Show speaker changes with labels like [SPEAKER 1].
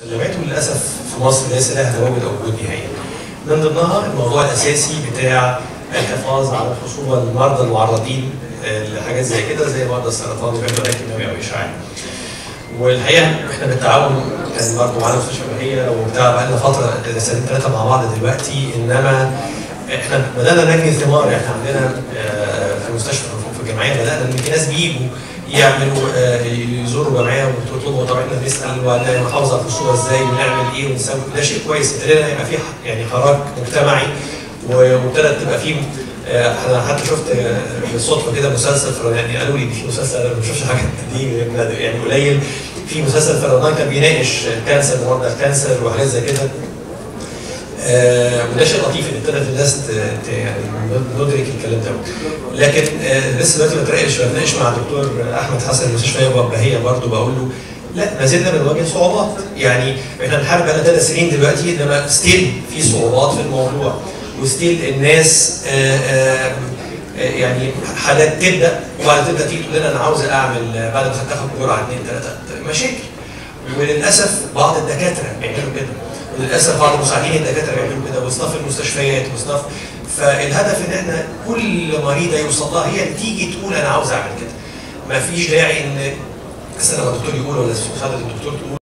[SPEAKER 1] سلمته للاسف في مصر ليس لها تواجد او وجود نهائي. من ضمنها الموضوع الاساسي بتاع الحفاظ على الخصوبه للمرضى المعرضين لحاجات زي كده زي مرضى السرطان وغير ذلك النووي او اشعاعي. والحقيقه احنا بالتعاون كان برضه معانا مستشفى بهيه وبتاع بقى لنا فتره سنتين ثلاثه مع بعض دلوقتي انما احنا بدانا نجني ثمار احنا عندنا في المستشفى في الجمعيه بدانا ان في ناس بيجوا يعملوا يزوروا جمعيه وتطلبوا طب احنا بنسال نحافظ على الخصوبه ازاي ونعمل ايه ونسوي ده شيء كويس ابتدينا يبقى في يعني حراك مجتمعي وابتدت تبقى في انا حتى شفت بالصدفه كده مسلسل يعني قالوا لي في مسلسل انا ما بشوفش حاجه دي يعني قليل في مسلسل في رمضان كان بيناقش الكانسر مرضى الكانسر وحاجات زي كده آه وده شيء لطيف ان ابتدت الناس يعني ندرك الكلام ده لكن آه لسه دلوقتي بتناقش بتناقش مع الدكتور احمد حسن المستشفى بهيه برضه بقول له لا ما زلنا بنواجه صعوبات يعني احنا بنحارب بقى ثلاث سنين دلوقتي انما ستيل في صعوبات في الموضوع وستيل الناس آآ آآ يعني حالات تبدا وبعد تبدا تيجي تقول لنا انا عاوز اعمل بعد ما تاخد جرعه اثنين ثلاثه مشاكل وللاسف بعض الدكاتره بيعملوا كده وللاسف بعض مساعدين الدكاتره بيعملوا كده واصناف المستشفيات واصناف فالهدف ان احنا كل مريضه يوصل لها هي اللي تيجي تقول انا عاوز اعمل كده ما فيش داعي ان مثلا لما الدكتور يقول ولا مساعده الدكتور تقول